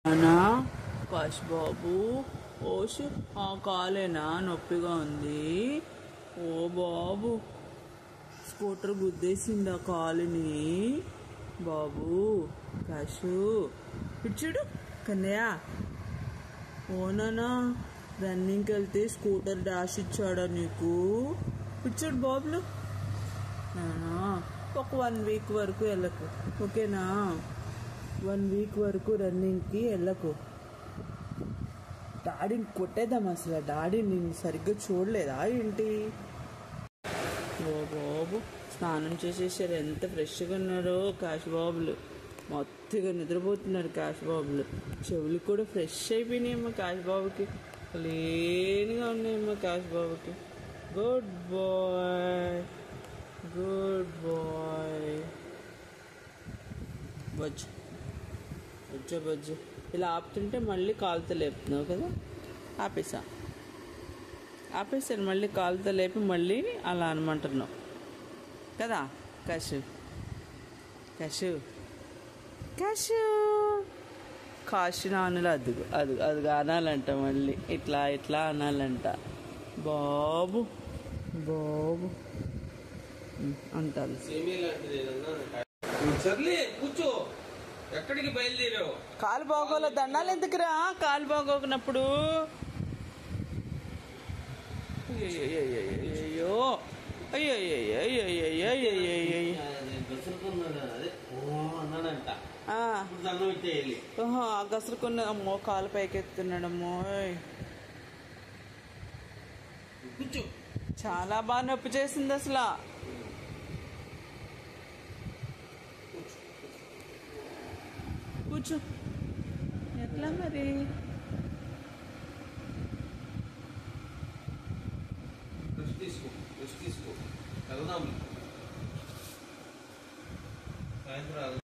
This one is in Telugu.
అనా కాశ్ బాబు ఓషు ఆ కాలేనా నొప్పిగా ఉంది ఓ బాబు స్కూటర్ గుద్దేసింది ఆ కాలుని బాబు కాశు పిచ్చుడు కన్నయ్య ఓనానా రన్నింగ్కి వెళ్తే స్కూటర్ డాష్ ఇచ్చాడా నీకు పిచ్చుడు బాబులు నానా ఒక వన్ వీక్ వరకు వెళ్ళకు ఓకేనా వన్ వీక్ వరకు రన్నింగ్కి వెళ్ళకు డాడీని కొట్టేద్దాం అసలు డాడీ నేను సరిగ్గా చూడలేదా ఏంటి ఓ బాబు స్నానం చేసేసారు ఎంత ఫ్రెష్గా ఉన్నారో కాశ్ బాబులు మొత్తగా నిద్రపోతున్నారు కాశ్ బాబులు చెవులు కూడా ఫ్రెష్ అయిపోయినాయమ్మా కాశ్ బాబుకి క్లీన్గా ఉన్నాయమ్మా కాశ్ బాబుకి గుడ్ బాయ్ గుడ్ బాయ్ వచ్చు వచ్చా బజ్జు ఇలా ఆపుతుంటే మళ్ళీ కాలుతో లేపుతున్నావు కదా ఆపేసా ఆపేసాను మళ్ళీ కాలుతో లేపి మళ్ళీ అలా అనమంటున్నావు కదా కషు కషు కషు కాశు నానులు అదుగు అది అది అనాలంట మళ్ళీ ఇట్లా ఇట్లా అనాలంట బాబు బాబు ఉం, అంటాను సర్లే కూర్చో ఎక్కడికి బయలుదేరావు కాలు బాగోలే దండాలు ఎందుకురా కాలు బాగోకున్నప్పుడు అయ్యో అయ్యో అదే ఓ అన్నాడంట ఇప్పుడు దండం ఇచ్చేయాలి ఆ గసరుకున్న అమ్మో కాలు పైకెత్తున్నాడమ్మో కూర్చో చాలా బాగా నొప్పి చేసింది అసలు కూర్చో ఎట్లా మరి రెస్ట్ తీసుకో రెస్ట్ తీసుకో వెళ్దాం సాయంత్రం